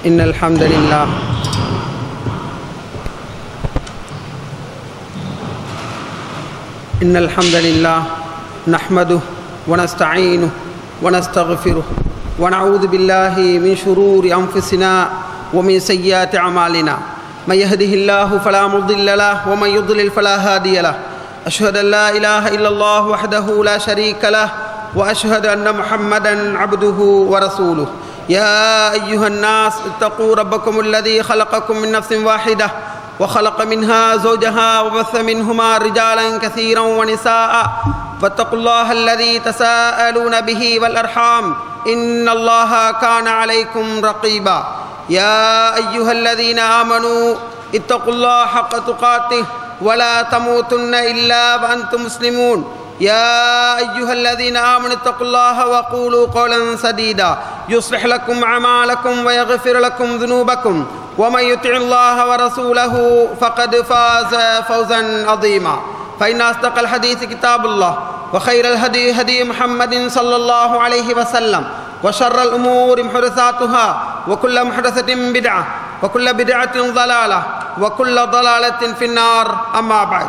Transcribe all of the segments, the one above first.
إن الحمد لله إن الحمد لله نحمده ونستعينه ونستغفره ونعوذ بالله من شرور أنفسنا ومن سيئات أعمالنا من يهده الله فلا مضل له ومن يضلل فلا هادي له أشهد أن لا إله إلا الله وحده لا شريك له وأشهد أن محمدا عبده ورسوله يا أيها الناس اتقوا ربكم الذي خلقكم من نفس واحدة وخلق منها زوجها وبث منهما رجالا كثيرا ونساء فاتقوا الله الذي تساءلون به والأرحام إن الله كان عليكم رقيبا يا أيها الذين آمنوا اتقوا الله حق تقاته ولا تموتن إلا وأنتم مسلمون يا أيها الذين آمنوا اتقوا الله وقولوا قولا سديدا يصلح لكم أعمالكم ويغفر لكم ذنوبكم ومن يطع الله ورسوله فقد فاز فوزا عظيما فإن أصدق الحديث كتاب الله وخير الهدي هدي محمد صلى الله عليه وسلم وشر الأمور محدثاتها وكل محدثة بدعة وكل بدعة ضلالة وكل ضلالة في النار أما بعد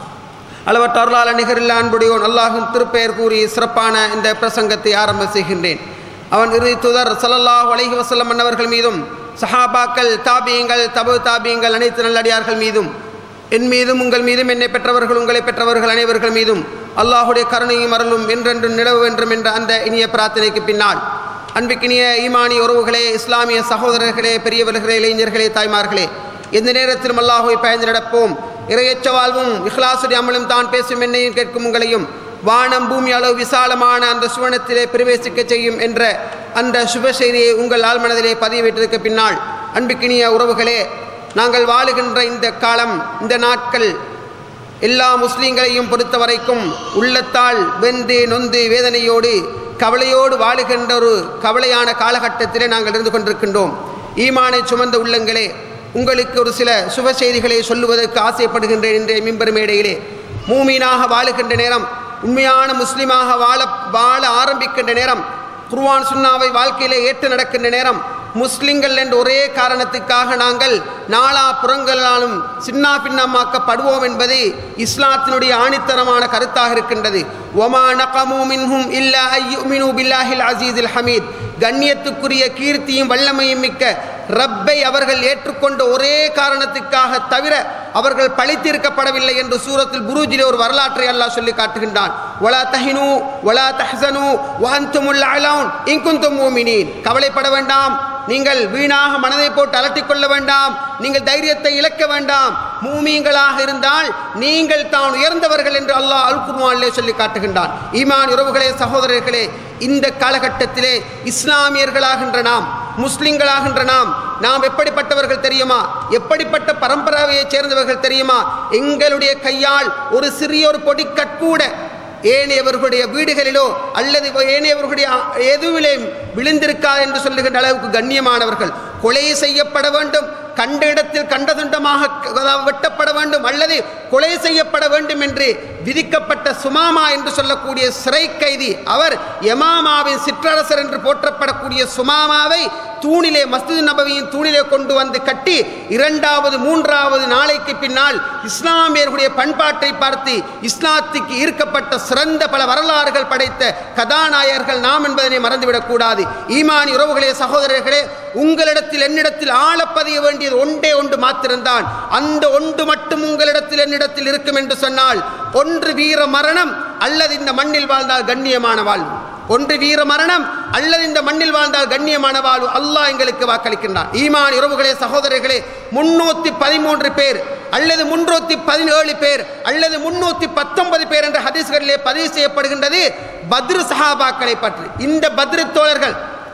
அளவற்ற அருளாள நிகரில் அன்புடையோன் அல்லாஹின் திருப்பெயர் கூறி சிறப்பான இந்த பிரசங்கத்தை ஆரம்ப செய்கின்றேன் அவன் இறுதி துதர் சல்லல்லாஹ் அலைஹி வசல்லம் அன்னவர்கள் மீதும் சஹாபாக்கள் தாபியங்கள் தபு தாபியங்கள் அனைத்து நல்லடியார்கள் மீதும் என் மீதும் உங்கள் மீதும் என்னை பெற்றவர்கள் உங்களை பெற்றவர்கள் அனைவர்கள் மீதும் அல்லாஹுடைய கருணையும் அருளும் என்றென்றும் நிலவு வென்றும் என்ற அந்த இனிய பிரார்த்தனைக்கு பின்னால் அன்பிக்கினிய ஈமானி உறவுகளே இஸ்லாமிய சகோதரர்களே பெரியவர்களே இளைஞர்களே தாய்மார்களே எந்த நேரத்திலும் அல்லாஹுவை பயந்து நடப்போம் இறையச்ச வாழ்வும் இஹ்லாசுடைய அமலும் தான் பேசும் என்னையும் கேட்கும் உங்களையும் வானம் பூமி அளவு விசாலமான அந்த சுவனத்திலே பிரவேசிக்க செய்யும் என்ற அந்த சுப செய்தியை உங்கள் ஆழ்மனதிலே பதிவிட்டிருக்க பின்னால் அன்புக்கினிய உறவுகளே நாங்கள் வாழுகின்ற இந்த காலம் இந்த நாட்கள் எல்லா முஸ்லீம்களையும் பொறுத்த வரைக்கும் உள்ளத்தால் வெந்து நொந்து வேதனையோடு கவலையோடு வாழுகின்ற ஒரு கவலையான காலகட்டத்திலே நாங்கள் இருந்து கொண்டிருக்கின்றோம் ஈமானை சுமந்த உள்ளங்களே உங்களுக்கு ஒரு சில சுப செய்திகளை சொல்லுவதற்கு ஆசைப்படுகின்றேன் இன்றைய மிம்பர் மேடையிலே மூமீனாக வாழுகின்ற நேரம் உண்மையான முஸ்லீமாக வாழ வாழ ஆரம்பிக்கின்ற நேரம் குர்வான் சுன்னாவை வாழ்க்கையிலே ஏற்று நடக்கின்ற நேரம் முஸ்லிம்கள் என்ற ஒரே காரணத்துக்காக நாங்கள் நாலா புறங்களாலும் சின்னா பின்னமாக்கப்படுவோம் என்பது இஸ்லாத்தினுடைய ஆணித்தரமான கருத்தாக இருக்கின்றது ஒமா நகமு மின்ஹும் இல்லா ஐயுமினு பில்லாஹில் அசீஸில் ஹமீத் கண்ணியத்துக்குரிய கீர்த்தியும் வல்லமையும் மிக்க ரப்பை அவர்கள் ஏற்றுக்கொண்ட ஒரே காரணத்துக்காக தவிர அவர்கள் பழித்தீர்க்கப்படவில்லை என்று சூரத்தில் குருஜிலே ஒரு வரலாற்றை அல்லாஹ் சொல்லி காட்டுகின்றான் ஒலா தஹினு ஒலா தஹசனு வஹந்துமுல் அலவுன் இங்குந்தும் மூமினீன் கவலைப்பட வேண்டாம் நீங்கள் வீணாக மனதை போட்டு அலட்டிக் கொள்ள வேண்டாம் நீங்கள் தைரியத்தை இழக்க வேண்டாம் மூமியங்களாக இருந்தால் நீங்கள் தான் உயர்ந்தவர்கள் என்று அல்லாஹ் அல் குர்வானிலே சொல்லி காட்டுகின்றான் ஈமான் உறவுகளே சகோதரர்களே இந்த காலகட்டத்திலே இஸ்லாமியர்களாகின்ற நாம் முஸ்லிம்களாகின்ற நாம் நாம் எப்படிப்பட்டவர்கள் தெரியுமா எப்படிப்பட்ட பரம்பராவையை சேர்ந்தவர்கள் தெரியுமா எங்களுடைய கையால் ஒரு சிறிய ஒரு பொடிக்கட்கூட ஏனையவர்களுடைய வீடுகளிலோ அல்லது ஏனையவர்களுடைய எதுவிலே விழுந்திருக்கா என்று சொல்லுகின்ற அளவுக்கு கண்ணியமானவர்கள் கொலை செய்யப்பட வேண்டும் கண்ட இடத்தில் கண்ட துண்டமாக வெட்டப்பட வேண்டும் அல்லது கொலை செய்யப்பட வேண்டும் என்று விதிக்கப்பட்ட சுமாமா என்று சொல்லக்கூடிய சிறை கைதி அவர் யமாமாவின் சிற்றரசர் என்று போற்றப்படக்கூடிய சுமாமாவை தூணிலே மஸ்தித் நபவியின் தூணிலே கொண்டு வந்து கட்டி இரண்டாவது மூன்றாவது நாளைக்கு பின்னால் இஸ்லாமியர்களுடைய பண்பாட்டை பார்த்து இஸ்லாத்துக்கு ஈர்க்கப்பட்ட சிறந்த பல வரலாறுகள் படைத்த கதாநாயகர்கள் நாம் என்பதனை மறந்துவிடக்கூடாது ஈமானி உறவுகளே சகோதரர்களே உங்களிடத்தில் என்னிடத்தில் ஆளப்பதிய வேண்டியது ஒன்றே ஒன்று மாத்திருந்தான் அந்த ஒன்று மட்டும் உங்களிடத்தில் என்னிடத்தில் இருக்கும் என்று சொன்னால் ஒன்று வீர மரணம் அல்லது இந்த மண்ணில் வாழ்ந்தால் கண்ணியமான வாழ்வு ஒன்று வீர மரணம் அல்லது இந்த மண்ணில் வாழ்ந்தால் கண்ணியமான வாழ்வு அல்லாஹ் எங்களுக்கு வாக்களிக்கின்றான் ஈமான் உறவுகளே சகோதரர்களே முன்னூத்தி பதிமூன்று பேர் அல்லது முன்னூத்தி பதினேழு பேர் அல்லது முன்னூத்தி பத்தொன்பது பேர் என்ற ஹதீஸ்களிலே பதிவு செய்யப்படுகின்றது பத்ரு சஹாபாக்களை பற்றி இந்த பத்ரு தோழர்கள்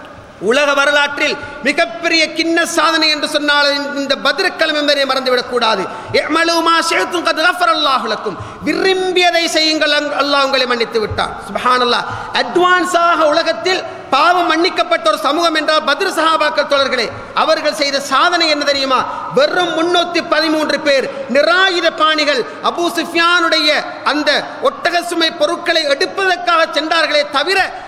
உலக வரலாற்றில் மிகப்பெரிய கிண்ண சாதனை என்று சொன்னால் இந்த பதிர்கலம் என்பதை மறந்துவிடக்கூடாது விரும்பியதை செய்யுங்கள் அல்லாஹ் உங்களை மன்னித்து விட்டார் சுபஹானல்லா அட்வான்ஸாக உலகத்தில் பாவம் மன்னிக்கப்பட்ட ஒரு சமூகம் என்றால் பத்ரு சஹாபாக்கள் தோழர்களே அவர்கள் செய்த சாதனை என்ன தெரியுமா வெறும் முன்னூத்தி பதிமூன்று பேர் நிராயுத பாணிகள் அபூ சுஃபியானுடைய அந்த ஒட்டக சுமை பொருட்களை எடுப்பதற்காக சென்றார்களே தவிர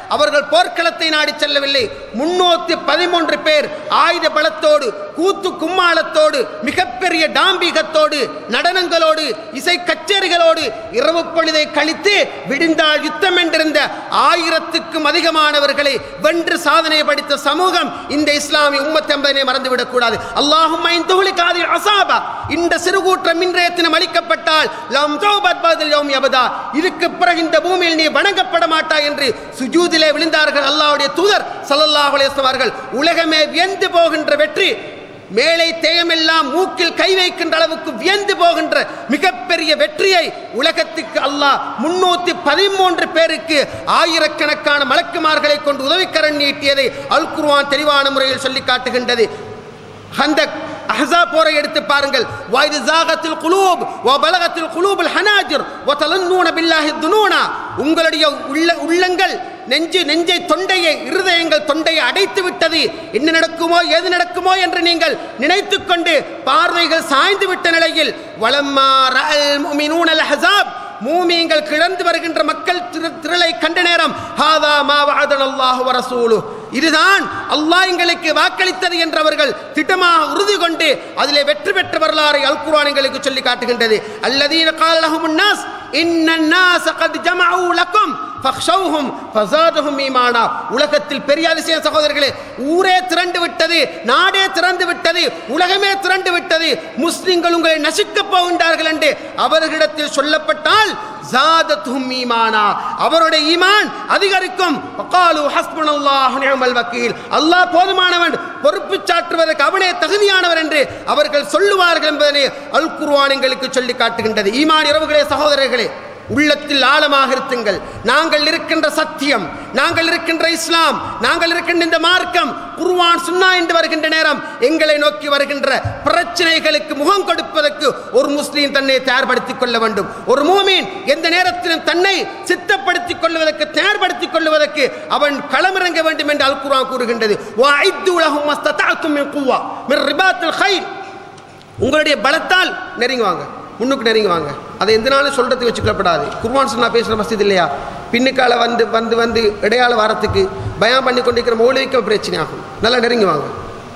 அவர்கள் போர்க்களத்தை நாடி செல்லவில்லை முன்னூத்தி பதிமூன்று பேர் ஆயுத பலத்தோடு கூத்து கும்மாளத்தோடு மிகப்பெரிய டாம்பிகத்தோடு நடனங்களோடு இசை கச்சேரிகளோடு இரவு பொழுதை கழித்து விடிந்தால் யுத்தம் என்றிருந்த ஆயிரத்துக்கும் அதிகமானவர்களை வென்று சாதனை படித்த சமூகம் இந்த இஸ்லாமிய உம்மத் என்பதனை மறந்துவிடக் கூடாது அல்லாஹும் காதில் அசாபா இந்த சிறுகூற்றம் இன்றைய தினம் அளிக்கப்பட்டால் லம் தௌபத் பதல் யௌம் யபதா இதுக்கு பிறகு இந்த பூமியில் நீ வணங்கப்பட மாட்டாய் என்று சுஜூதிலே விழுந்தார்கள் அல்லாஹ்வுடைய தூதர் ஸல்லல்லாஹு அலைஹி வஸல்லம் அவர்கள் உலகமே வியந்து போகின்ற வெற்றி மேலை தேயமெல்லாம் மூக்கில் கை வைக்கின்ற அளவுக்கு வியந்து போகின்ற மிகப்பெரிய வெற்றியை உலகத்துக்கு அல்லாஹ் முன்னூத்தி பதிமூன்று பேருக்கு ஆயிரக்கணக்கான மலக்குமார்களை கொண்டு உதவிக்கரண் நீட்டியதை அல் குர்ஆன் தெளிவான முறையில் சொல்லி காட்டுகின்றது அந்த அஹஸா போரை எடுத்து பாருங்கள் வாய்து ஜாகத்தில் குலூப் வ பலகத்தில் குலூபுல் ஹனாஜிர் வ தலன்னூன பில்லாஹி துனூனா உங்களுடைய உள்ள உள்ளங்கள் நெஞ்சு நெஞ்சை தொண்டையை இருதயங்கள் தொண்டையை அடைத்து விட்டது என்ன நடக்குமோ ஏது நடக்குமோ என்று நீங்கள் நினைத்துக் கொண்டு பார்வைகள் சாய்ந்து விட்ட நிலையில் வலம்மா ரஅல் முஃமினூனல் ஹஸாப் மூமீங்கள் கிளர்ந்து வருகின்ற மக்கள் திரு- திரளை கண்ட நேரம் ஹாதா மா வஅதனல்லாஹு வ ரசூலு இதுதான் அல்லாஹ் எங்களுக்கு வாக்களித்தது என்று அவர்கள் திட்டமாக உறுதி கொண்டு அதிலே வெற்றி பெற்ற வரலாறை அல் குர்ஆன் எங்களுக்கு சொல்லி காட்டுகின்றது அல்லதீன கால லஹுமுன் நாஸ் இன்னன் நாஸ கத் ஜமஉ லக்கும் ஃபக்ஷௌஹும் ஃபஸாதஹும் ஈமானா உலகத்தில் பெரிய அதிசயம் சகோதரர்களே ஊரே திரண்டு விட்டது நாடே திறந்து விட்டது உலகமே திரண்டு விட்டது முஸ்லிம்கள் உங்களை நசுக்கப் போகின்றார்கள் என்று அவர்களிடத்தில் சொல்லப்பட்டால் ஜாதத்துஹும் ஈமானா அவருடைய ஈமான் அதிகரிக்கும் வகாலு ஹஸ்புனல்லாஹு நிஅமல் வக்கீல் அல்லாஹ் போதுமானவன் பொறுப்பு சாற்றுவதற்கு அவனே தகுதியானவர் என்று அவர்கள் சொல்லுவார்கள் என்பதனை அல் குர்ஆன் எங்களுக்கு சொல்லி காட்டுகின்றது ஈமான் இரவுகளே சகோதரர்களே உள்ளத்தில் ஆழமாக இருத்துங்கள் நாங்கள் இருக்கின்ற சத்தியம் நாங்கள் இருக்கின்ற இஸ்லாம் நாங்கள் இருக்கின்ற இந்த மார்க்கம் குர்ஆன் சுன்னா என்று வருகின்ற நேரம் எங்களை நோக்கி வருகின்ற பிரச்சனைகளுக்கு முகம் கொடுப்பதற்கு ஒரு முஸ்லீம் தன்னை தயார்படுத்திக் கொள்ள வேண்டும் ஒரு மூமீன் எந்த நேரத்திலும் தன்னை சித்தப்படுத்திக் கொள்வதற்கு தயார்படுத்திக் கொள்வதற்கு அவன் களமிறங்க வேண்டும் என்று அல் குர்ஆன் கூறுகின்றது வஅஇத்து லஹும் மஸ்ததஅத்தும் மின் குவ்வா மின் ரிபாத்தில் கைர் உங்களுடைய பலத்தால் நெருங்கி வாங்க முன்னுக்கு நெருங்கி வாங்க அதை எந்த நாளும் சொல்றதுக்கு வச்சுக்கப்படாது குர்வான் சொன்னா பேசுகிற மஸ்ஜித் இல்லையா பின்னுக்கால வந்து வந்து வந்து இடையாள வாரத்துக்கு பயம் பண்ணி கொண்டிருக்கிற மௌலிக பிரச்சனை ஆகும் நல்லா நெருங்கி வாங்க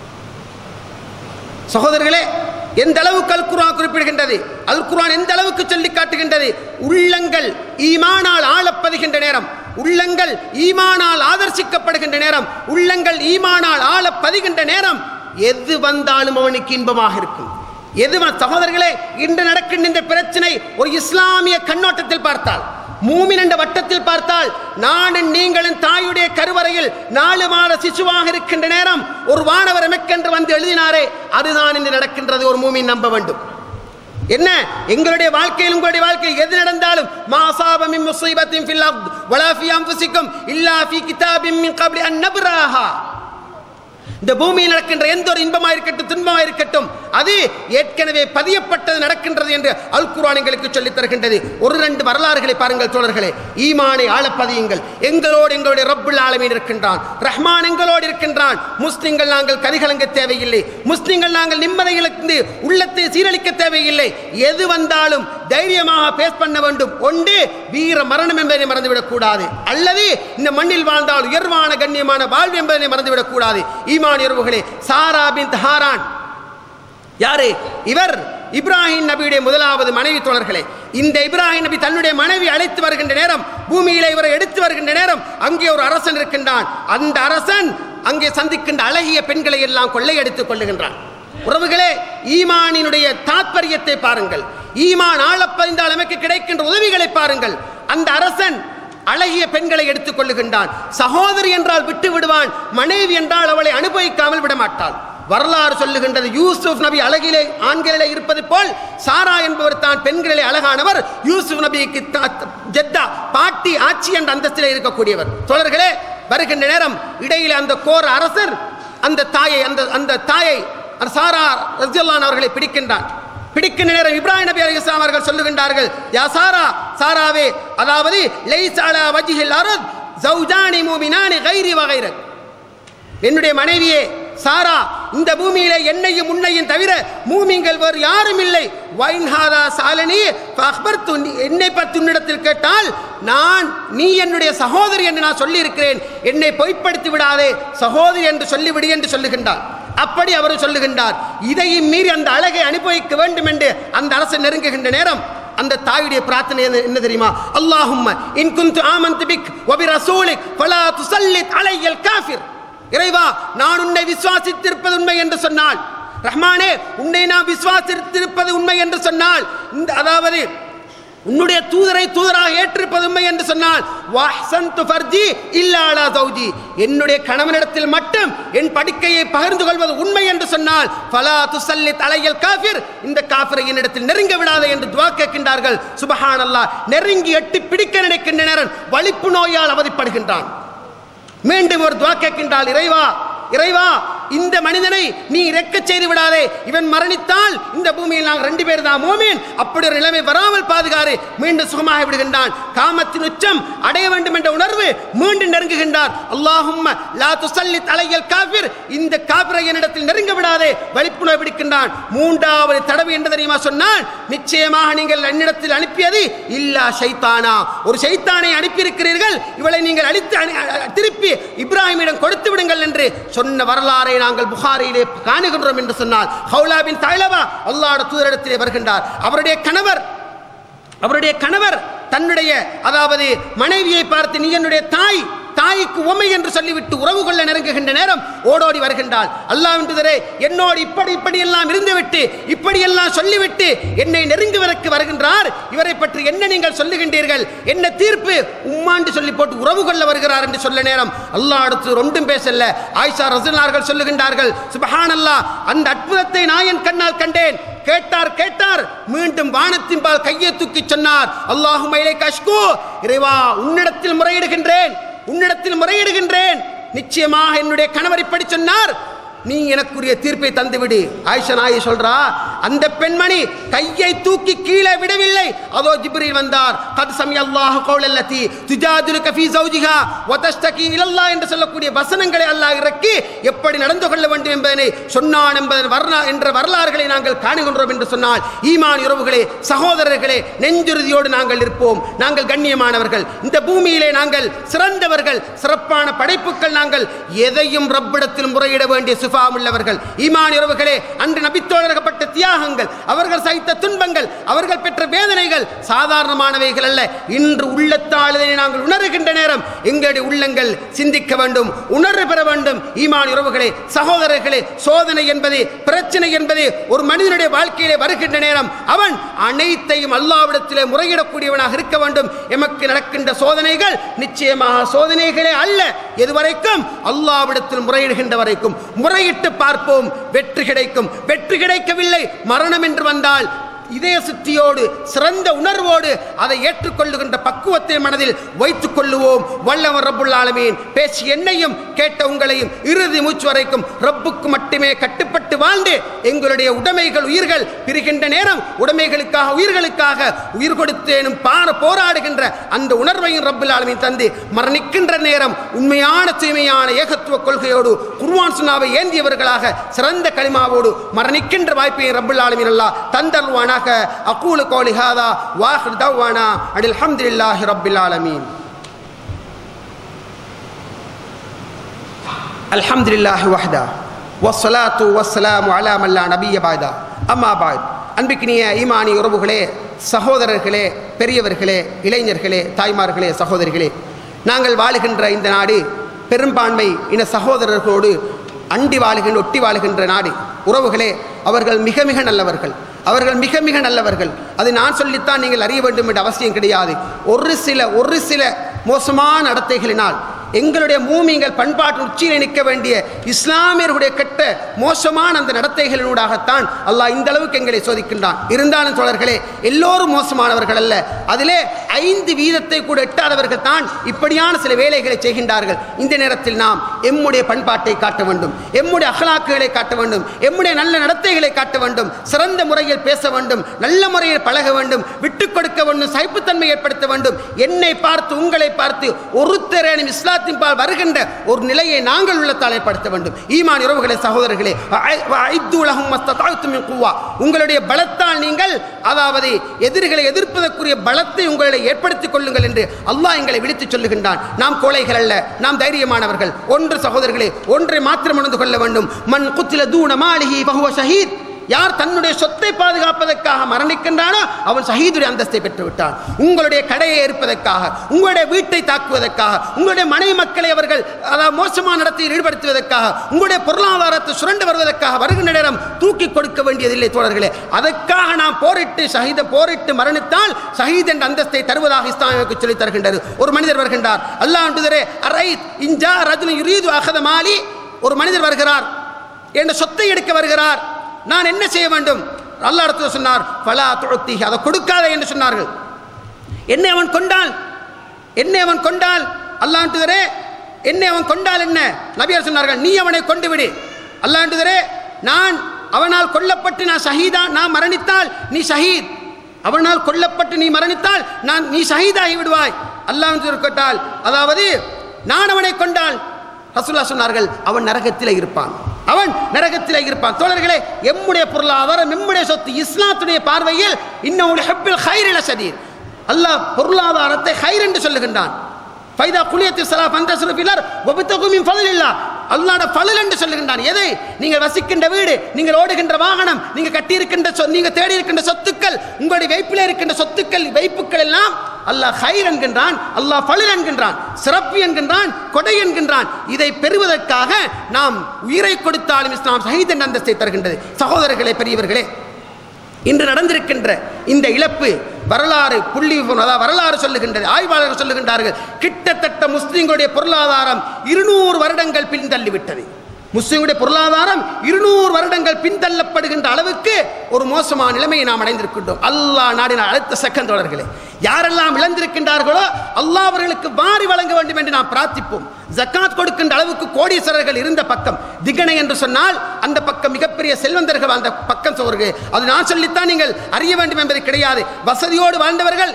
சகோதரர்களே எந்த அளவுக்கு அல் குர்ஆன் குறிப்பிடுகின்றது அல் குர்ஆன் எந்த அளவுக்கு சொல்லி காட்டுகின்றது உள்ளங்கள் ஈமானால் ஆளப்பதுகின்ற நேரம் உள்ளங்கள் ஈமானால் ஆதர்சிக்கப்படுகின்ற நேரம் உள்ளங்கள் ஈமானால் ஆளப்பதுகின்ற நேரம் எது வந்தாலும் அவனுக்கு இன்பமாக இருக்கும் எது வ- சகோதரர்களே இன்று நடக்கின்ற இந்த பிரச்சனை ஒரு இஸ்லாமிய கண்ணோட்டத்தில் பார்த்தால் மூமின் என்ற வட்டத்தில் பார்த்தால் நானும் நீங்களும் தாயுடைய கருவறையில் நாலு மாத சிசுவாக இருக்கின்ற நேரம் ஒரு வானவர் எமக்கென்று வந்து எழுதினாரே அதுதான் இன்று நடக்கின்றது ஒரு மூமின் நம்ப வேண்டும் என்ன எங்களுடைய வாழ்க்கையில் உங்களுடைய வாழ்க்கையில் எது நடந்தாலும் மாசாப மின் முசீபத்தின் ஃபில் அர்த் வலா ஃபி அன்ஃபுசிக்கும் இல்லா ஃபி கிதாபின் மின் கப்லி அன் நப்ராஹா இந்த பூமியில் நடக்கின்ற எந்த ஒரு இன்பமாக இருக்கட்டும் துன்பமாக இருக்கட்டும் அது ஏற்கனவே பதியப்பட்டது நடக்கின்றது என்று அல் குர்ஆன் எங்களுக்கு சொல்லித் தருகின்றது ஒரு ரெண்டு வரலாறுகளை பாருங்கள் தோழர்களே ஈமானை ஆளப்பதியுங்கள் எங்களோடு எங்களுடைய ரப்புல் ஆலமீன் இருக்கின்றான் ரஹ்மான் எங்களோடு இருக்கின்றான் முஸ்லிம்கள் நாங்கள் கதிகலங்க தேவையில்லை முஸ்லிம்கள் நாங்கள் நிம்மதியிலிருந்து உள்ளத்தை சீரழிக்க தேவையில்லை எது வந்தாலும் தைரியமாக பேஸ் பண்ண வேண்டும் ஒன்று வீர மரணம் என்பதை மறந்துவிடக் கூடாது அல்லது இந்த மண்ணில் வாழ்ந்தால் உயர்வான கண்ணியமான வாழ்வு என்பதனை மறந்துவிடக் கூடாது ஈமான் உறவுகளே சாரா பின் ஹாரான் யாரு இவர் இப்ராஹிம் நபியுடைய முதலாவது மனைவி தோழர்களே இந்த இப்ராஹிம் நபி தன்னுடைய மனைவி அழைத்து வருகின்ற நேரம் பூமியில இவரை எடுத்து வருகின்ற நேரம் அங்கே ஒரு அரசன் இருக்கின்றான் அந்த அரசன் அங்கே சந்திக்கின்ற அழகிய பெண்களை எல்லாம் கொள்ளையடித்துக் கொள்ளுகின்றான் உறவுகளே ஈமானினுடைய தாத்பரியத்தை பாருங்கள் ஈமான் ஆளப்பறிந்தால் நமக்கு கிடைக்கின்ற உதவிகளை பாருங்கள் அந்த அரசன் அழகிய பெண்களை எடுத்துக் கொள்ளுகின்றான் சகோதரி என்றால் விட்டு விடுவான் மனைவி என்றால் அவளை அனுபவிக்காமல் விடமாட்டாள் வரலாறு சொல்லுகின்றது யூசுப் நபி அழகிலே ஆண்களிலே இருப்பது போல் சாரா என்பவர் தான் பெண்களிலே அழகானவர் யூசுப் நபிக்கு தா- ஜெத்தா பாட்டி ஆட்சி என்ற அந்தஸ்திலே இருக்கக்கூடியவர் தோழர்களே வருகின்ற நேரம் இடையிலே அந்த கோர அரசர் அந்த தாயை அந்த அந்த தாயை அந்த சாரா ரஜல்லான் அவர்களை பிடிக்கின்றான் பிடிக்கின்ற நேரம் இப்ராஹிம் நபி அலைஹிஸ்ஸலாம் அவர்கள் சொல்லுகின்றார்கள் யா சாரா சாராவே அதாவது லைஸ் அலா வஜ்ஹில் அர்த் ஜௌஜானி மூமினானி கைரி வகைரக் என்னுடைய மனைவியே சாரா இந்த பூமியிலே என்னையும் உன்னையும் தவிர மூமிங்கள் வேறு யாரும் இல்லை வைன்ஹாதா சாலனி அக்பர்த்து என்னை பற்றி உன்னிடத்தில் கேட்டால் நான் நீ என்னுடைய சகோதரி என்று நான் சொல்லியிருக்கிறேன் என்னை பொய்ப்படுத்தி விடாதே சகோதரி என்று சொல்லிவிடு என்று சொல்லுகின்றார் அப்படி அவர் சொல்லுகின்றார் இதையும் மீறி அந்த அழகை அனுபவிக்க வேண்டும் என்று அந்த அரசு நெருங்குகின்ற நேரம் அந்த தாயுடைய பிரார்த்தனை என்ன- என்ன தெரியுமா அல்லாஹும்ம இன் குந்து ஆமன்து பிக் வபி ரசூலிக் ஃபலா துஸல்லித் அலையல் காஃபிர் இறைவா நான் உன்னை விசுவாசித்திருப்பது உண்மை என்று சொன்னால் ரஹ்மானே உன்னை நான் விசுவாசித்திருப்பது உண்மை என்று சொன்னால் இந்த அதாவது உன்னுடைய தூதரை தூதராக ஏற்றிருப்பது உண்மை என்று சொன்னால் வஹ்சன்து ஃபர்ஜி இல்லா அலா ஜௌஜி என்னுடைய கணவனிடத்தில் மட்டும் என் படுக்கையை பகிர்ந்து கொள்வது உண்மை என்று சொன்னால் ஃபலா துசல்லி தலையல் காஃபிர் இந்த காஃபிரை என்னிடத்தில் நெருங்க விடாதே என்று துவா கேட்கின்றார்கள் சுபஹானல்லாஹ் நெருங்கி எட்டி பிடிக்க நினைக்கின்ற நேரம் வலிப்பு நோயால் அவதிப்படுகின்றான் மீண்டும் ஒரு துவா கேட்கின்றால் இறைவா இறைவா இந்த மனிதனை நீ இறக்கச் செய்து விடாதே இவன் மரணித்தால் இந்த பூமியில் நாங்கள் ரெண்டு பேர் தான் மோமீன் அப்படி ஒரு நிலைமை வராமல் பாதுகாரு மீண்டும் சுகமாக விடுகின்றான் காமத்தின் உச்சம் அடைய வேண்டும் என்ற உணர்வு மீண்டும் நெருங்குகின்றார் அல்லாஹும்ம லா துசல்லி தலையல் காஃபிர் இந்த காபிரை என்னிடத்தில் நெருங்க விடாதே வலிப்புணர்வு பிடிக்கின்றான் மூன்றாவது தடவை என்ன தெரியுமா சொன்னால் நிச்சயமாக நீங்கள் என்னிடத்தில் அனுப்பியது இல்லா ஷைத்தானா ஒரு ஷைத்தானை அனுப்பியிருக்கிறீர்கள் இவளை நீங்கள் அழித்து அனு- அ- திருப்பி இப்ராஹிமிடம் கொடுத்து விடுங்கள் என்று சொன்ன வரலாறை நாங்கள் புகாரியிலே காணுகின்றோம் என்று சொன்னால் ஹவுலா பின் தலவா அல்லாஹ்வுடைய தூதரிடத்திலே வருகின்றார் அவருடைய கணவர் அவருடைய கணவர் தன்னுடைய அதாவது மனைவியை பார்த்து நீ என்னுடைய தாய் தாய்க்கு உமை என்று சொல்லிவிட்டு உறவு கொள்ள நெருங்குகின்ற நேரம் ஓடோடி வருகின்றாள் அல்லாஹ் தூதரே என்னோடு இப்படி இப்படி எல்லாம் இருந்துவிட்டு இப்படி எல்லாம் சொல்லிவிட்டு என்னை நெருங்குவதற்கு வருகின்றார் இவரை பற்றி என்ன நீங்கள் சொல்லுகின்றீர்கள் என்ன தீர்ப்பு உம்மாண்டு சொல்லி போட்டு உறவு கொள்ள வருகிறார் என்று சொல்ல நேரம் அல்லாஹ் அடுத்து ஒன்றும் பேசல ஆயிஷா ரசூலுல்லாஹர்கள் சொல்லுகின்றார்கள் சுபஹானல்லாஹ் அந்த அற்புதத்தை நான் என் கண்ணால் கண்டேன் கேட்டார் கேட்டார் மீண்டும் வானத்தின் பால் கையை தூக்கி சொன்னார் அல்லாஹும் கஷ்கு இறைவா உன்னிடத்தில் முறையிடுகின்றேன் உன்னிடத்தில் முறையிடுகின்றேன் நிச்சயமாக என்னுடைய கணவர் இப்படி சொன்னார் நீ எனக்குரிய தீர்ப்பை தந்துவிடு ஆயிஷா நாயி சொல்றா அந்த பெண்மணி கையை தூக்கி கீழே விடவில்லை அதோ ஜிப்ரீல் வந்தார் கத் சமி அல்லாஹ் கௌலல்லதி துஜாதிலுக ஃபீ ஜௌஜிஹா வ தஸ்தகி இலல்லாஹ் என்று சொல்லக்கூடிய வசனங்களை அல்லாஹ் இறக்கி எப்படி நடந்து கொள்ள வேண்டும் என்பதனை சொன்னான் என்பதன் வர்ணா என்ற வரலாறுகளை நாங்கள் காணுகின்றோம் என்று சொன்னால் ஈமான் உறவுகளே சகோதரர்களே நெஞ்சுறுதியோடு நாங்கள் இருப்போம் நாங்கள் கண்ணியமானவர்கள் இந்த பூமியிலே நாங்கள் சிறந்தவர்கள் சிறப்பான படைப்புகள் நாங்கள் எதையும் ரப்பிடத்தில் முறையிட வேண்டிய சுபாம் உள்ளவர்கள் ஈமான் உறவுகளே அன்று நபித்தோழர்களப்பட்ட தியாகங்கள் அவர்கள் சகித்த துன்பங்கள் அவர்கள் பெற்ற வேதனைகள் சாதாரணமானவைகள் அல்ல இன்று உள்ளத்தால் இதனை நாங்கள் உணர்கின்ற நேரம் எங்களுடைய உள்ளங்கள் சிந்திக்க வேண்டும் உணர்வு பெற வேண்டும் ஈமான் உறவுகளே சகோதரர்களே சோதனை என்பது பிரச்சனை என்பது ஒரு மனிதனுடைய வாழ்க்கையிலே வருகின்ற நேரம் அவன் அனைத்தையும் அல்லாவிடத்திலே முறையிடக்கூடியவனாக இருக்க வேண்டும் எமக்கு நடக்கின்ற சோதனைகள் நிச்சயமாக சோதனைகளே அல்ல எதுவரைக்கும் அல்லாவிடத்தில் முறையிடுகின்ற வரைக்கும் முறையிட்டு பார்ப்போம் வெற்றி கிடைக்கும் வெற்றி கிடைக்கவில்லை மரணம் என்று வந்தால் இதய சுத்தியோடு சிறந்த உணர்வோடு அதை ஏற்றுக்கொள்ளுகின்ற பக்குவத்தை மனதில் வைத்துக் கொள்ளுவோம் வல்லவர் ரப்புல் ஆலமீன் பேசி என்னையும் கேட்ட உங்களையும் இறுதி மூச்சு வரைக்கும் ரப்புக்கு மட்டுமே கட்டுப்பட்டு வாழ்ந்து எங்களுடைய உடைமைகள் உயிர்கள் பிரிகின்ற நேரம் உடைமைகளுக்காக உயிர்களுக்காக உயிர் கொடுத்தேனும் பார போராடுகின்ற அந்த உணர்வையும் ரப்புல் ஆலமீன் தந்து மரணிக்கின்ற நேரம் உண்மையான தூய்மையான ஏகத்துவ கொள்கையோடு குர்வான் சுனாவை ஏந்தியவர்களாக சிறந்த களிமாவோடு மரணிக்கின்ற வாய்ப்பை ரப்புல் ஆலமீன் அல்லாஹ் தந்தல்வானாக அகூலு கோலி ஹாதா வாஹிர் தவ்வானா அடில் ஹம்துலில்லாஹி ரப்பில் ஆலமீன் அல்ஹம்துலில்லாஹி வஹ்தா வஸ்ஸலாத்து வஸ்ஸலாமு அலா மல்லா நபிய பாய்தா அம்மா பாய் அன்பிக்கினிய ஈமானி உறவுகளே சகோதரர்களே பெரியவர்களே இளைஞர்களே தாய்மார்களே சகோதரிகளே நாங்கள் வாழுகின்ற இந்த நாடு பெரும்பான்மை இன சகோதரர்களோடு அண்டி வாழுகின்ற ஒட்டி வாழுகின்ற நாடு உறவுகளே அவர்கள் மிக மிக நல்லவர்கள் அவர்கள் மிக மிக நல்லவர்கள் அதை நான் சொல்லித்தான் நீங்கள் அறிய வேண்டும் என்ற அவசியம் கிடையாது ஒரு சில ஒரு சில மோசமான நடத்தைகளினால் எங்களுடைய மூமிங்கள் பண்பாட்டு உச்சியில் நிற்க வேண்டிய இஸ்லாமியர்களுடைய கெட்ட மோசமான அந்த நடத்தைகளினூடாகத்தான் அல்லாஹ் இந்த அளவுக்கு எங்களை சோதிக்கின்றான் இருந்தாலும் தோழர்களே எல்லோரும் மோசமானவர்கள் அல்ல அதிலே ஐந்து வீதத்தை கூட எட்டாதவர்கள் தான் இப்படியான சில வேலைகளை செய்கின்றார்கள் இந்த நேரத்தில் நாம் எம்முடைய பண்பாட்டை காட்ட வேண்டும் எம்முடைய அகலாக்குகளை காட்ட வேண்டும் எம்முடைய நல்ல நடத்தைகளை காட்ட வேண்டும் சிறந்த முறையில் பேச வேண்டும் நல்ல முறையில் பழக வேண்டும் விட்டுக் கொடுக்க வேண்டும் சைப்புத்தன்மை ஏற்படுத்த வேண்டும் என்னை பார்த்து உங்களை பார்த்து ஒருத்தரேனும் இஸ்லாத்தின் பால் வருகின்ற ஒரு நிலையை நாங்கள் உள்ளத்தால் ஏற்படுத்த வேண்டும் ஈமான் உறவுகளே சகோதரர்களே அ- வ- ஐத்து உலகம் மஸ்ததாழ்த்து மின் குவா. உங்களுடைய பலத்தால் நீங்கள் அதாவது எதிரிகளை எதிர்ப்பதற்குரிய பலத்தை உங்களை ஏற்படுத்திக் கொள்ளுங்கள் என்று அல்லாஹ் எங்களை விழித்துச் சொல்லுகின்றான் நாம் கோழைகள் அல்ல நாம் தைரியமானவர்கள் ஒன்று சகோதரர்களே ஒன்றை மாத்திரம் உணர்ந்து கொள்ள வேண்டும் மண் குத்தில தூண மாளிகி பகுவ ஷஹீத் யார் தன்னுடைய சொத்தை பாதுகாப்பதற்காக மரணிக்கின்றானோ அவன் ஷஹீதுடைய அந்தஸ்தை பெற்று விட்டான் உங்களுடைய கடையை ஏற்பதற்காக உங்களுடைய வீட்டை தாக்குவதற்காக உங்களுடைய மனைவி மக்களை அவர்கள் அதாவது மோசமான நடத்தையில் ஈடுபடுத்துவதற்காக உங்களுடைய பொருளாதாரத்தை சுரண்டு வருவதற்காக வருகின்ற நேரம் தூக்கி கொடுக்க வேண்டியதில்லை தோழர்களே அதற்காக நாம் போரிட்டு ஷஹீத போரிட்டு மரணித்தால் ஷஹீத் என்ற அந்தஸ்தை தருவதாக இஸ்லாமிற்கு சொல்லித் தருகின்றது ஒரு மனிதர் வருகின்றார் அல்லாஹ் அன்புதரே அரை இஞ்சா ரஜுனு யுரீது அகத மாலி ஒரு மனிதர் வருகிறார் என்ற சொத்தை எடுக்க வருகிறார் நான் என்ன செய்ய வேண்டும் அல்லாஹ் இடத்துல சொன்னார் பலா துழத்தி அதை கொடுக்காத என்று சொன்னார்கள் என்னை அவன் கொண்டால் என்னை அவன் கொண்டால் அல்லாண்டுதரே என்னை அவன் கொண்டால் என்ன நபியார் சொன்னார்கள் நீ அவனை கொண்டு விடு அல்லாண்டுதரே நான் அவனால் கொல்லப்பட்டு நான் ஷஹீதா நான் மரணித்தால் நீ ஷஹீத் அவனால் கொல்லப்பட்டு நீ மரணித்தால் நான் நீ ஷஹீதாகி விடுவாய் அல்லாஹ் கேட்டால் அதாவது நான் அவனை கொண்டால் ரசூல்லா சொன்னார்கள் அவன் நரகத்திலே இருப்பான் அவன் நரகத்திலே இருப்பான் தோழர்களே எம்முடைய பொருளாதாரம் எம்முடைய சொத்து இஸ்லாத்துடைய பார்வையில் இன்னும் ஹப்பில் ஹைரில சதீர் அல்லாஹ் பொருளாதாரத்தை ஹைர் என்று சொல்லுகின்றான் ஃபைதா குலியத்தி சலா பந்தசுரு பிலர் ஒபுத்தகுமின் ஃபலல் இல்லா அல்லாட ஃபலல் என்று சொல்லுகின்றான் எதை நீங்கள் வசிக்கின்ற வீடு நீங்கள் ஓடுகின்ற வாகனம் நீங்கள் கட்டியிருக்கின்ற சொ நீங்கள் தேடி இருக்கின்ற சொத்துக்கள் உங்களுடைய வைப்பில் இருக்கின்ற சொத்துக்கள் வைப்புக்கள் எல்லாம் அல்லாஹ் ஹைர் என்கின்றான் அல்லாஹ் ஃபலல் என்கின்றான் சிறப்பு என்கின்றான் கொடை என்கின்றான் இதை பெறுவதற்காக நாம் உயிரை கொடுத்தாலும் இஸ்லாம் சஹீத் என்ற அந்தஸ்தை தருகின்றது சகோதரர்களே பெரியவர்களே இன்று நடந்திருக்கின்ற இந்த இழப்பு வரலாறு புள்ளி அதாவது வரலாறு சொல்லுகின்றது ஆய்வாளர்கள் சொல்லுகின்றார்கள் கிட்டத்தட்ட முஸ்லிம்களுடைய பொருளாதாரம் இருநூறு வருடங்கள் பின்தள்ளிவிட்டது முஸ்லிம்களுடைய பொருளாதாரம் இருநூறு வருடங்கள் பின்தள்ளப்படுகின்ற அளவுக்கு ஒரு மோசமான நிலைமையை நாம் அடைந்திருக்கின்றோம் அல்லாஹ் நாடினால் அடுத்த செகண்ட் தொடர்களே யாரெல்லாம் இழந்திருக்கின்றார்களோ அல்லாஹ் அவர்களுக்கு வாரி வழங்க வேண்டும் என்று நாம் பிரார்த்திப்போம் ஜக்காத் கொடுக்கின்ற அளவுக்கு கோடீஸ்வரர்கள் இருந்த பக்கம் திகனை என்று சொன்னால் அந்த பக்கம் மிகப்பெரிய செல்வந்தர்கள் அந்த பக்கம் சோர்கள் அது நான் சொல்லித்தான் நீங்கள் அறிய வேண்டும் என்பது கிடையாது வசதியோடு வாழ்ந்தவர்கள்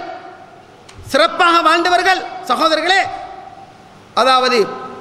சிறப்பாக வாழ்ந்தவர்கள் சகோதரர்களே அதாவது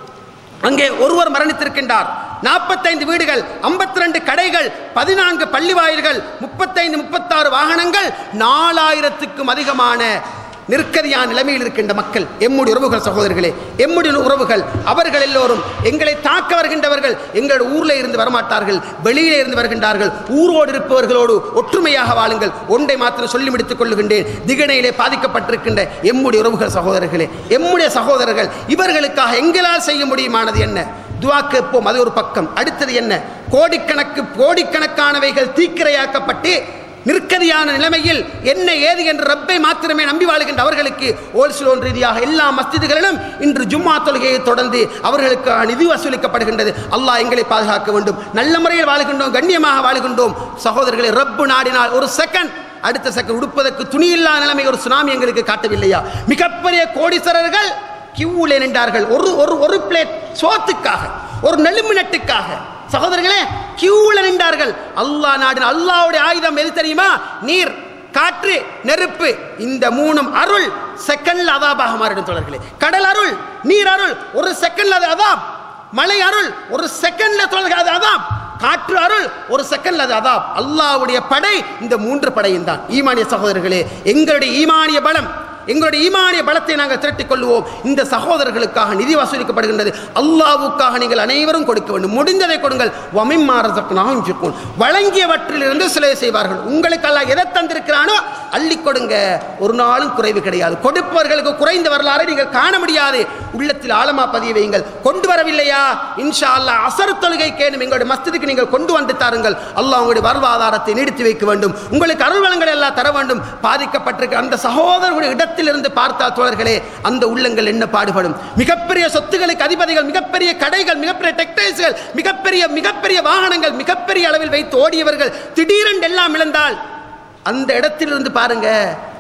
அங்கே ஒருவர் மரணித்திருக்கின்றார் நாற்பத்தைந்து வீடுகள் 52 ரெண்டு கடைகள் பதினான்கு பள்ளி வாயில்கள் முப்பத்தைந்து முப்பத்தாறு வாகனங்கள் நாலாயிரத்துக்கும் அதிகமான நெருக்கடியான நிலைமையில் இருக்கின்ற மக்கள் எம்முடைய உறவுகள் சகோதரர்களே எம்முடைய உறவுகள் அவர்கள் எல்லோரும் எங்களை தாக்க வருகின்றவர்கள் எங்களுடைய ஊரில் இருந்து வரமாட்டார்கள் வெளியிலே இருந்து வருகின்றார்கள் ஊரோடு இருப்பவர்களோடு ஒற்றுமையாக வாழுங்கள் ஒன்றை மாத்திரம் சொல்லி முடித்துக் கொள்ளுகின்றேன் திகனையிலே பாதிக்கப்பட்டிருக்கின்ற எம்முடைய உறவுகள் சகோதரர்களே எம்முடைய சகோதரர்கள் இவர்களுக்காக எங்களால் செய்ய முடியுமானது என்ன துவா கேட்போம் அது ஒரு பக்கம் அடுத்தது என்ன கோடிக்கணக்கு கோடிக்கணக்கானவைகள் தீக்கிரையாக்கப்பட்டு நிற்கதியான நிலைமையில் என்ன ஏது என்று ரப்பை மாத்திரமே நம்பி வாழுகின்ற அவர்களுக்கு ஓல்சிலோன் ரீதியாக எல்லா மஸ்ஜிதுகளிலும் இன்று ஜும்மா தொழுகையை தொடர்ந்து அவர்களுக்கு நிதி வசூலிக்கப்படுகின்றது அல்லாஹ் எங்களை பாதுகாக்க வேண்டும் நல்ல முறையில் வாழுகின்றோம் கண்ணியமாக வாழுகின்றோம் சகோதரர்களை ரப்பு நாடினால் ஒரு செகண்ட் அடுத்த செகண்ட் உடுப்பதற்கு துணியில்லா நிலைமை ஒரு சுனாமி எங்களுக்கு காட்டவில்லையா மிகப்பெரிய கோடீஸ்வரர்கள் கியூவில் நின்றார்கள் ஒரு ஒரு ஒரு பிளேட் சோத்துக்காக ஒரு நெலுமினட்டுக்காக சகோதரர்களே கியூவில் நின்றார்கள் அல்லாஹ் நாடின அல்லாஹ்வுடைய ஆயுதம் எது தெரியுமா நீர் காற்று நெருப்பு இந்த மூணும் அருள் செகண்ட்ல அதாபாக மாறிடும் தோழர்களே கடல் அருள் நீர் அருள் ஒரு செகண்ட்ல அது அதாப் மழை அருள் ஒரு செகண்ட்ல தோழர்கள் அது அதாப் காற்று அருள் ஒரு செகண்ட்ல அது அதாப் அல்லாஹ்வுடைய படை இந்த மூன்று படையும் தான் ஈமானிய சகோதரர்களே எங்களுடைய ஈமானிய பலம் எங்களுடைய ஈமானிய பலத்தை நாங்கள் திரட்டிக் கொள்வோம் இந்த சகோதரர்களுக்காக நிதி வசூலிக்கப்படுகின்றது அல்லாவுக்காக நீங்கள் அனைவரும் கொடுக்க வேண்டும் முடிந்ததை கொடுங்கள் வமிமாரதற்குனாகும் சிக்கும் வழங்கியவற்றிலிருந்து சிலை செய்வார்கள் உங்களுக்கு அல்லாஹ் எதை தந்திருக்கிறானோ அள்ளி கொடுங்க ஒரு நாளும் குறைவு கிடையாது கொடுப்பவர்களுக்கு குறைந்த வரலாறை நீங்கள் காண முடியாது உள்ளத்தில் ஆழமா பதிய வையுங்கள் கொண்டு வரவில்லையா இன்ஷா அல்லாஹ் அசர் தொழுகை கேணும் எங்களுடைய மஸ்திதுக்கு நீங்கள் கொண்டு வந்து தாருங்கள் அல்லாஹ் உங்களுடைய வாழ்வாதாரத்தை நீடித்து வைக்க வேண்டும் உங்களுக்கு அருள் வளங்களை எல்லாம் தர வேண்டும் பாதிக்கப்பட்டிருக்க அந்த சகோதரர்களுடைய இடத்திலிருந்து பார்த்தால் தோழர்களே அந்த உள்ளங்கள் என்ன பாடுபடும் மிகப்பெரிய சொத்துகளுக்கு அதிபதிகள் மிகப்பெரிய கடைகள் மிகப்பெரிய டெக்டைல்ஸ்கள் மிகப்பெரிய மிகப்பெரிய வாகனங்கள் மிகப்பெரிய அளவில் வைத்து ஓடியவர்கள் திடீரென்று எல்லாம் இழந்தால் அந்த இடத்திலிருந்து பாருங்க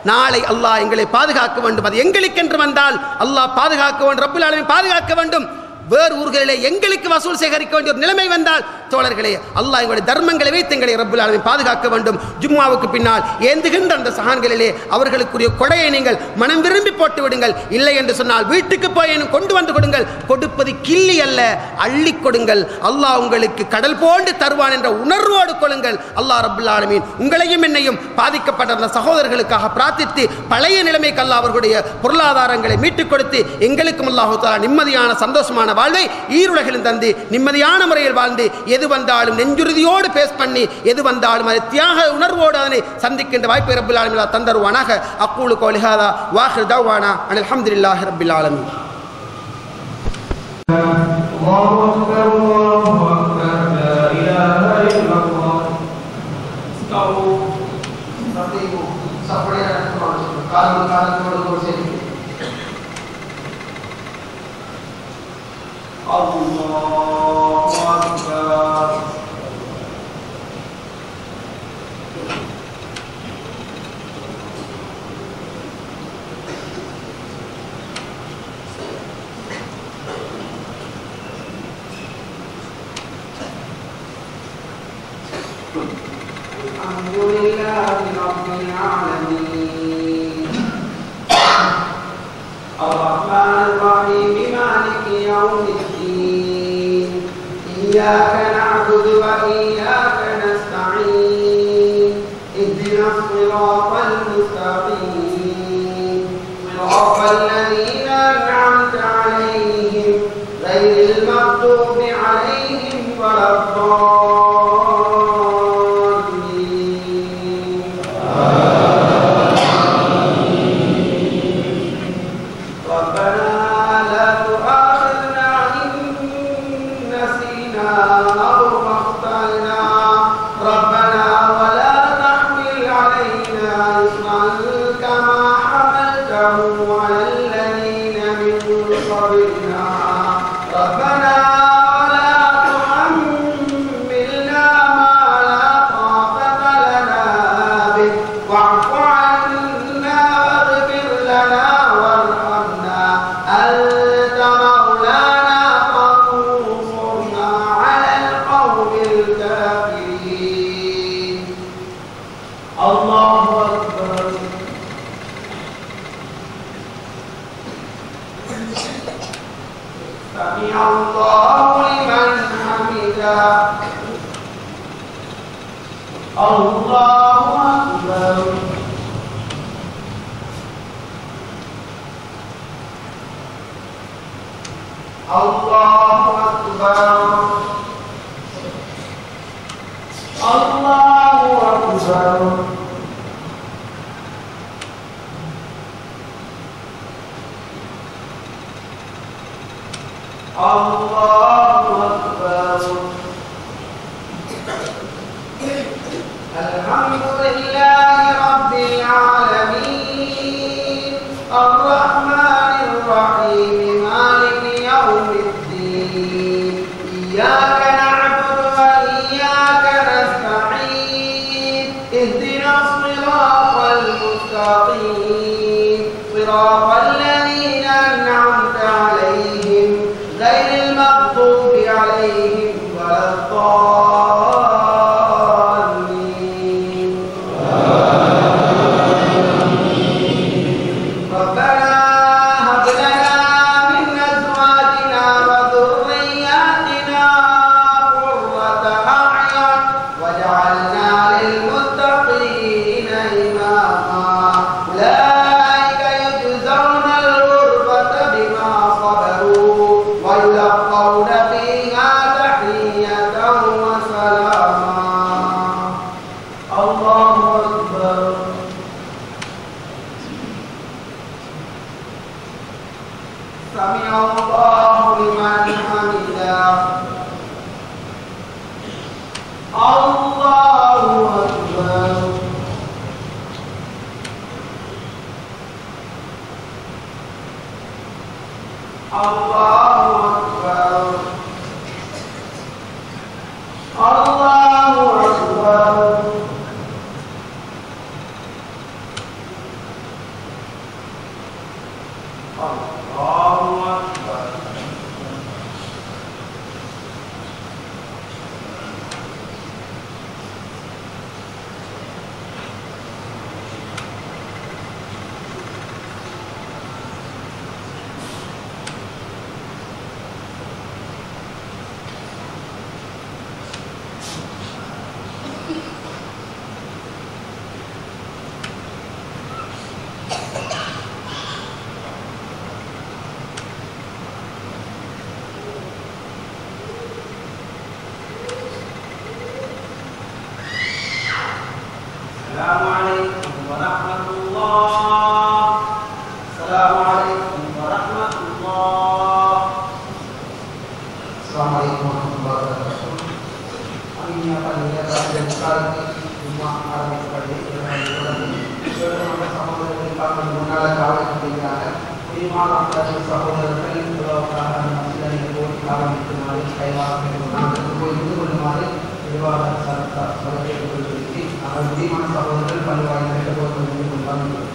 நாளை அல்லாஹ் எங்களை பாதுகாக்க வேண்டும் அது எங்களுக்கென்று வந்தால் அல்லாஹ் பாதுகாக்க வேண்டும் ரப்புல் ஆலமீன் பாதுகாக்க வேண்டும் வேறு ஊர்களிலே எங்களுக்கு வசூல் சேகரிக்க வேண்டிய ஒரு நிலைமை வந்தால் தோழர்களே அல்லாஹ் எங்களுடைய தர்மங்களை வைத்து எங்களை ரப்புல் ஆலமீன் பாதுகாக்க வேண்டும் ஜும்மாவுக்கு பின்னால் ஏந்துகின்ற அந்த சகான்களிலே அவர்களுக்குரிய கொடையை நீங்கள் மனம் விரும்பி போட்டு விடுங்கள் இல்லை என்று சொன்னால் வீட்டுக்கு போய் இன்னும் கொண்டு வந்து கொடுங்கள் கொடுப்பது கிள்ளி அல்ல அள்ளி கொடுங்கள் அல்லாஹ் உங்களுக்கு கடல் போன்று தருவான் என்ற உணர்வோடு கொள்ளுங்கள் அல்லாஹ் ரப்புல் ஆலமீன் உங்களையும் என்னையும் பாதிக்கப்பட்ட அந்த சகோதரர்களுக்காக பிரார்த்தித்து பழைய நிலைமைக்கு அல்லாஹ் அவர்களுடைய பொருளாதாரங்களை மீட்டுக் கொடுத்து எங்களுக்கும் அல்லாஹு தாலா நிம்மதியான சந்தோஷமான வாழ்வை ஈருலகிலும் தந்து நிம்மதியான முறையில் வாழ்ந்து எது வந்தாலும் நெஞ்சுறுதியோடு பேஸ் பண்ணி எது வந்தாலும் அது தியாக உணர்வோடு அதனை சந்திக்கின்ற வாய்ப்பை ரப்புல் ஆலமீன் தந்தருவானாக அக்கூலு கோலிஹாதா வாஹிர் தவானா அனில் அல்ஹம்துலில்லாஹி ரப்பில் ஆலமீன் الله أكبر الله أكبر لا إله إلا الله استووا காலம் காலத்தோடு ஒரு சேர்த்து الله أكبر الحمد لله رب العالمين الرحمن الرحيم مالك يوم الدين إياك نعبد وإياك نستعين اهدنا الصراط المستقيم صراط الذين أنعمت عليهم غير المغضوب عليهم ولا الضالين ربنا لا تؤاخذنا إن نسينا أو أخطأنا ربنا ولا تحمل علينا إصرا كما حملته على الذين من قبلنا ربنا ولا تحملنا ما لا طاقة لنا به واعف عنا واغفر لنا وارحمنا أنت مولانا فانصرنا على القوم الكافرين الله أكبر سمع الله لمن حمده الله أكبر الله أكبر الله أكبر الله أكبر الحمد لله رب العالمين الرحمن الرحيم مالك يوم الدين إياك نعبد وإياك نستعين اهدنا الصراط المستقيم صراط الذين أنعمت عليهم غير المغضوب عليهم ولا الضالين ربنا هب لنا من أزواجنا وذرياتنا قرة أعين واجعلنا للمتقين إماما أولئك يجزون السلام عليكم ورحمة الله السلام عليكم ورحمة الله السلام عليكم ورحمة الله وبركاته. அந்நிய பள்ளியில் முக்காலத்து சும்மா ஆரம்பிக்கப்பட்டு நம்ம சகோதரர்களுக்காக முன்னால் காவல் செய்கிறாங்க முக்கியமான சகோதரர்கள் இவ்வளவுக்காக மசிதனை போட்டி ஆரம்பிக்குமாறு கைவாக புரிந்து கொள்ளுமாறு நிர்வாக சொல்லிக் கொள்வதற்கு அவர் முக்கியமான சகோதரர்கள் பல்வாய் நிகழ்வுகள் கொள்வாங்க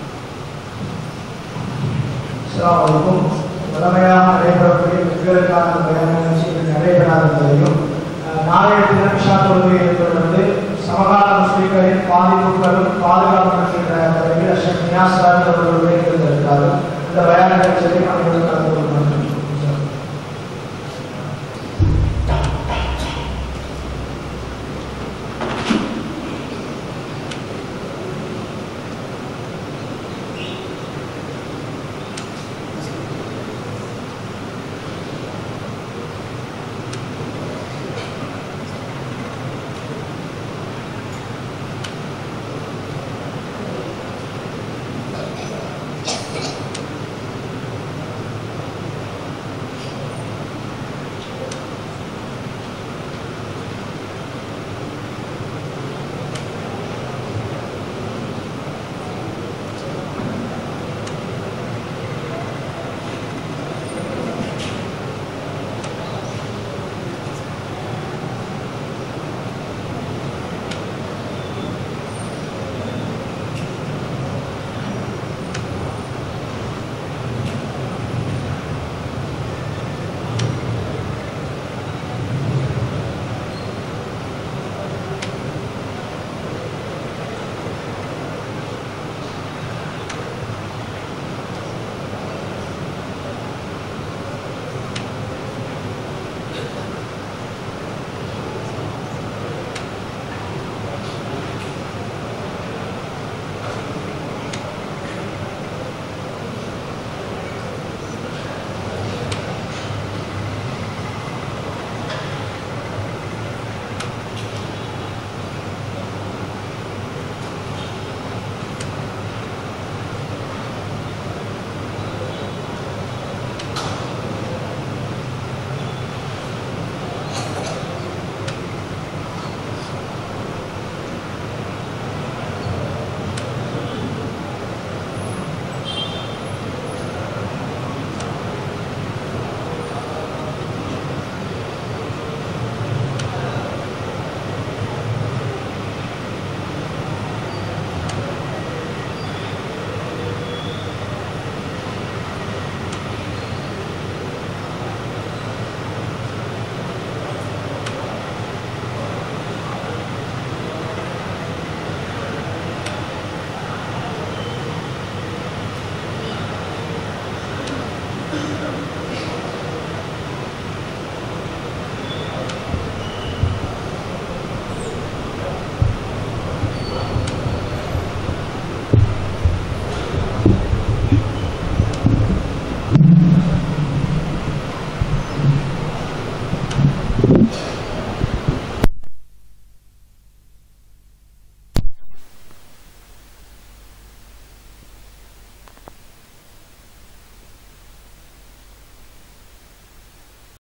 அஸ்ஸலாமு முதன்மையாக நடைபெறக்கூடிய பெண்களுக்கான பயண நிகழ்ச்சிகள் நடைபெறாத நிலையும் அஹ், நாளைய தினம் இஷா தொழுகை என்பது வந்து